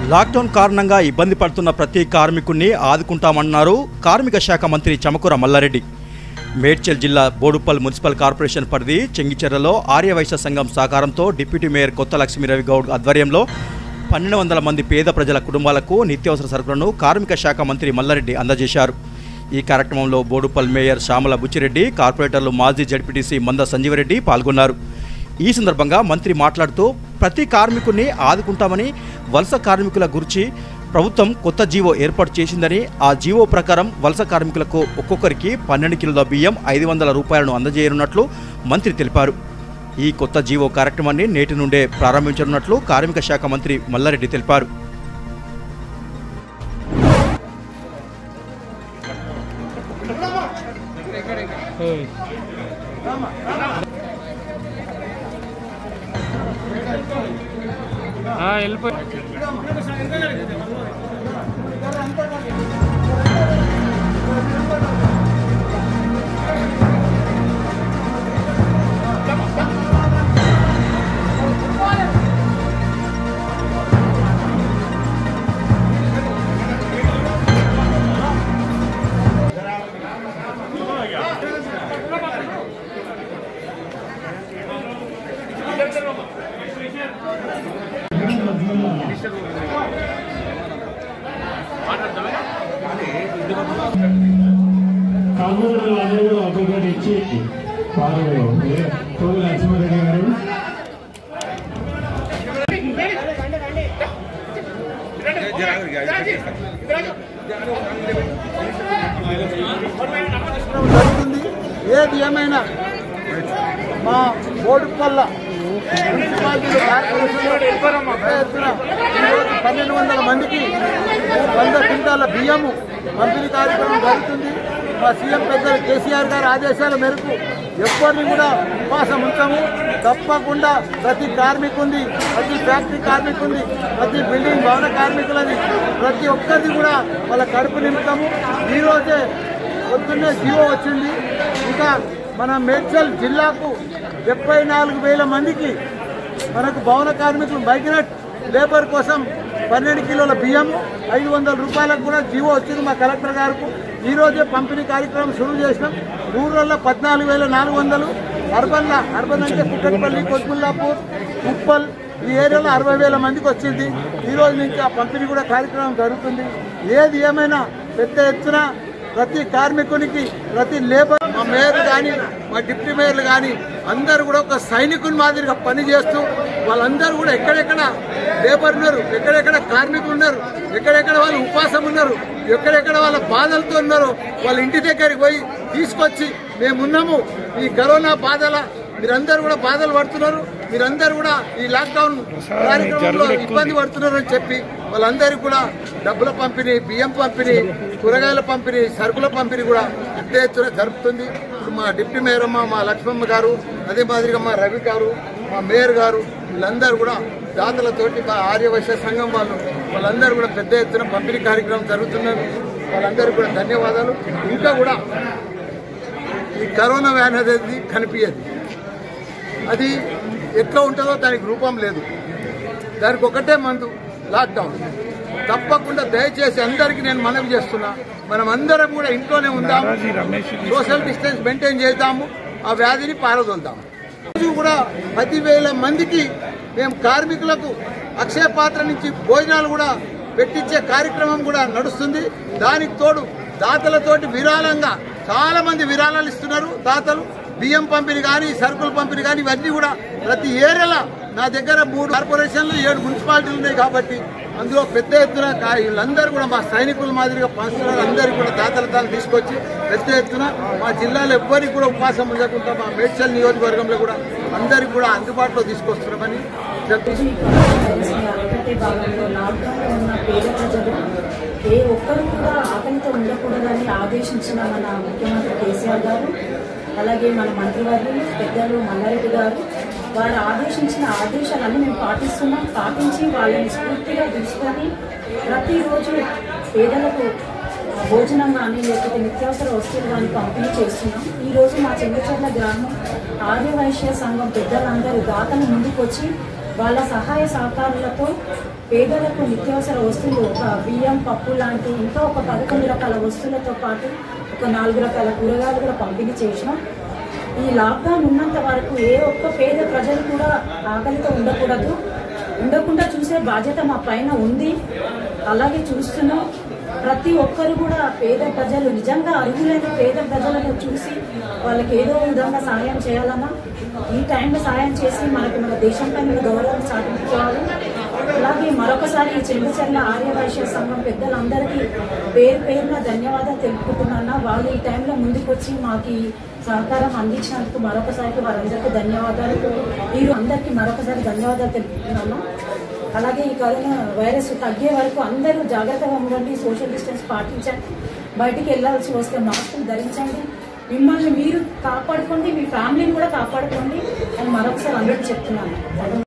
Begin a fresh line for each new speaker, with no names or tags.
lockdown కారణంగా ఇబ్బంది పడుతున్న ప్రతి కార్మికుణ్ణి ఆదుకుంటామన్నారు కార్మిక శాఖ మంత్రి చమకుర మల్లారెడ్డి మేడ్చల్ జిల్లా బోడుప్పల్ మున్సిపల్ కార్పొరేషన్ పరిధి చెంగిచెర్లలో ఆర్యవైశ్య సంఘం సహకారంతో డిప్యూటీ మేయర్ కొత్త లక్ష్మీరవి గౌడ్ ఆధ్వర్యంలో పన్నెండు వందల మంది పేద ప్రజల కుటుంబాలకు నిత్యావసర సరుకులను కార్మిక శాఖ మంత్రి మల్లారెడ్డి అందజేశారు ఈ కార్యక్రమంలో బోడుప్పల్ మేయర్ శ్యామల బుచ్చిరెడ్డి కార్పొరేటర్లు మాజీ జడ్పీటీసీ మంద సంజీవరెడ్డి పాల్గొన్నారు ఈ సందర్భంగా మంత్రి మాట్లాడుతూ ప్రతి కార్మికుడిని ఆదుకుంటామని వలస కార్మికుల గురించి ప్రభుత్వం కొత్త జీవో ఏర్పాటు చేసిందని ఆ జీవో ప్రకారం వలస కార్మికులకు ఒక్కొక్కరికి పన్నెండు కిలోల బియ్యం ఐదు వందల రూపాయలను అందజేయనున్నట్లు మంత్రి తెలిపారు ఈ కొత్త జీవో కార్యక్రమాన్ని నేటి నుండే ప్రారంభించనున్నట్లు కార్మిక శాఖ మంత్రి మల్లారెడ్డి తెలిపారు
వెళ్ళిపోయి
కాంగ్రెస్ అందరూ కూడా ఒక్కొక్కటి ఇచ్చి వారు కోవి లక్ష్మారెడ్డి గారు
జరుగుతుంది ఏది ఏమైనా మా బోడుపల్ల మున్సిపాలిటీలో కార్పొరేషన్లో పెద్ద ఎత్తున ఈరోజు పన్నెండు వందల మందికి వంద క్వింటాల బియ్యము పంపిణీ కార్యక్రమం జరుగుతుంది మా సీఎం పెద్దలు కేసీఆర్ గారి ఆదేశాల మేరకు ఎవ్వరిని కూడా ఉపవాసం ఉంచాము తప్పకుండా ప్రతి కార్మికుంది ప్రతి ఫ్యాక్టరీ కార్మికుంది ప్రతి బిల్డింగ్ భవన కార్మికులది ప్రతి ఒక్కరిది కూడా వాళ్ళ కడుపు నింపుతాము ఈరోజే పొద్దున్నే జీవో వచ్చింది ఇంకా మన మేడ్చల్ జిల్లాకు డెబ్బై నాలుగు వేల మందికి మనకు భవన కార్మికులు మైగ్రేట్ లేబర్ కోసం పన్నెండు కిలోల బియ్యం ఐదు వందల రూపాయలకు కూడా జీవో వచ్చింది మా కలెక్టర్ గారికి ఈ రోజే పంపిణీ కార్యక్రమం షురూ చేసినాం రూరల్లో పద్నాలుగు వేల నాలుగు వందలు అర్బన్లో అర్బన్ అంటే కుక్కట్పల్లి కొత్తుల్లాపూర్ ఉప్పల్ ఈ ఏరియాలో అరవై వేల మందికి వచ్చింది ఈ రోజు నుంచి ఆ పంపిణీ కూడా కార్యక్రమం జరుగుతుంది ఏది ఏమైనా పెద్ద ఎత్తున ప్రతి కార్మికునికి ప్రతి లేబర్ మా మేయర్ కానీ మా డిప్యూటీ మేయర్లు కానీ అందరూ కూడా ఒక సైనికుని మాదిరిగా పని చేస్తూ వాళ్ళందరూ కూడా ఎక్కడెక్కడ లేబర్ ఉన్నారు ఎక్కడెక్కడ కార్మికులు ఉన్నారు ఎక్కడెక్కడ వాళ్ళు ఉపాసం ఉన్నారు ఎక్కడెక్కడ వాళ్ళ బాధలతో ఉన్నారు వాళ్ళ ఇంటి దగ్గరికి పోయి తీసుకొచ్చి మేమున్నాము ఈ కరోనా బాధల మీరందరూ కూడా బాధలు పడుతున్నారు మీరందరూ కూడా ఈ లాక్డౌన్ కార్యక్రమంలో ఇబ్బంది పడుతున్నారు అని చెప్పి వాళ్ళందరికీ కూడా డబ్బుల పంపిణీ బియ్యం పంపిణీ కూరగాయల పంపిణీ సరుకుల పంపిణీ కూడా పెద్ద ఎత్తున జరుపుతుంది ఇప్పుడు మా డిప్యూటీ మేయర్ అమ్మ మా లక్ష్మమ్మ గారు అదే మాదిరిగా మా రవి గారు మా మేయర్ గారు వీళ్ళందరూ కూడా దాతలతోటి మా ఆర్యవైశ్య సంఘం వాళ్ళు వాళ్ళందరూ కూడా పెద్ద ఎత్తున పంపిణీ కార్యక్రమం జరుగుతున్నారు వాళ్ళందరికీ కూడా ధన్యవాదాలు ఇంకా కూడా ఈ కరోనా వ్యాధి అనేది కనిపించదు అది ఎట్లా ఉంటుందో దానికి రూపం లేదు దానికి ఒకటే మందు లాక్డౌన్ తప్పకుండా దయచేసి అందరికీ నేను మనవి చేస్తున్నా మనం అందరం కూడా ఇంట్లోనే ఉందాం సోషల్ డిస్టెన్స్ మెయింటైన్ చేద్దాము ఆ వ్యాధిని పారదొల్దాము రోజు కూడా పదివేల మందికి మేము కార్మికులకు అక్షయ పాత్ర నుంచి భోజనాలు కూడా పెట్టించే కార్యక్రమం కూడా నడుస్తుంది దానికి తోడు దాతలతోటి విరాళంగా చాలా మంది విరాళాలు ఇస్తున్నారు దాతలు బియ్యం పంపిణీ కానీ సరుకుల పంపిణీ కానీ ఇవన్నీ కూడా ప్రతి ఏరియాలో నా దగ్గర మూడు కార్పొరేషన్లు ఏడు మున్సిపాలిటీలు ఉన్నాయి కాబట్టి అందులో పెద్ద ఎత్తున కా- వీళ్ళందరూ కూడా మా సైనికుల మాదిరిగా పంచుతున్నారు అందరికీ కూడా దాతల తాను తీసుకొచ్చి పెద్ద ఎత్తున మా జిల్లాలో ఎవ్వరికి కూడా ఉపవాసం ఉండకుండా మా మేడ్చల్ నియోజకవర్గంలో కూడా అందరికీ కూడా అందుబాటులో తీసుకొస్తున్నామని చెప్పి
ఒకటే భాగంలో లాక్డౌన్లో ఉన్న పేద ప్రజలు ఏ ఒక్కరు కూడా ఆకలితో ఉండకూడదని ఆదేశించిన మన ముఖ్యమంత్రి కేసీఆర్ గారు అలాగే మన మంత్రివర్యులు పెద్దలు మల్లారెడ్డి గారు వారు ఆదేశించిన ఆదేశాలన్నీ మేము పాటిస్తున్నాం పాటించి వాళ్ళని స్ఫూర్తిగా తీసుకొని ప్రతిరోజు పేదలకు భోజనం కానీ లేకపోతే నిత్యావసర వస్తువులు కానీ పంపిణీ చేస్తున్నాం ఈ రోజు మా చెంగచర్ల గ్రామం ఆర్యవైశ్య సంఘం పెద్దలందరూ దాతలు ముందుకొచ్చి వాళ్ళ సహాయ సహకారులతో పేదలకు నిత్యావసర వస్తువులు ఒక బియ్యం పప్పు లాంటి ఇంకా ఒక పదకొండు రకాల వస్తువులతో పాటు ఒక నాలుగు రకాల కూరగాయలు కూడా పంపిణీ చేసినాం ఈ లాక్డౌన్ ఉన్నంత వరకు ఏ ఒక్క పేద ప్రజలు కూడా ఆకలితో ఉండకూడదు ఉండకుండా చూసే బాధ్యత మా పైన ఉంది అలాగే చూస్తున్నాం ప్రతి ఒక్కరు కూడా పేద ప్రజలు నిజంగా అర్హులైన పేద ప్రజలను చూసి వాళ్ళకి ఏదో విధంగా సహాయం చేయాలన్నా ఈ టైంలో సహాయం చేసి మనకి మన దేశం పైన గౌరవం సాధించుకోవాలి అలాగే మరొకసారి ఈ చెందుచర్ల ఆర్య వైశ్య సంఘం పెద్దలందరికీ పేరు పేరున ధన్యవాదాలు తెలుపుకుంటున్నా వాళ్ళు ఈ టైంలో ముందుకు వచ్చి మాకు ఈ సహకారం అందించినందుకు మరొకసారి వారందరికీ ధన్యవాదాలు మీరు అందరికీ మరొకసారి ధన్యవాదాలు తెలుపుతున్నాను అలాగే ఈ కరోనా వైరస్ తగ్గే వరకు అందరూ జాగ్రత్తగా ఉండండి సోషల్ డిస్టెన్స్ పాటించండి బయటికి వెళ్ళాల్సి వస్తే మాస్కులు ధరించండి మిమ్మల్ని మీరు కాపాడుకోండి మీ ఫ్యామిలీని కూడా కాపాడుకోండి అని మరొకసారి అందరికీ చెప్తున్నాను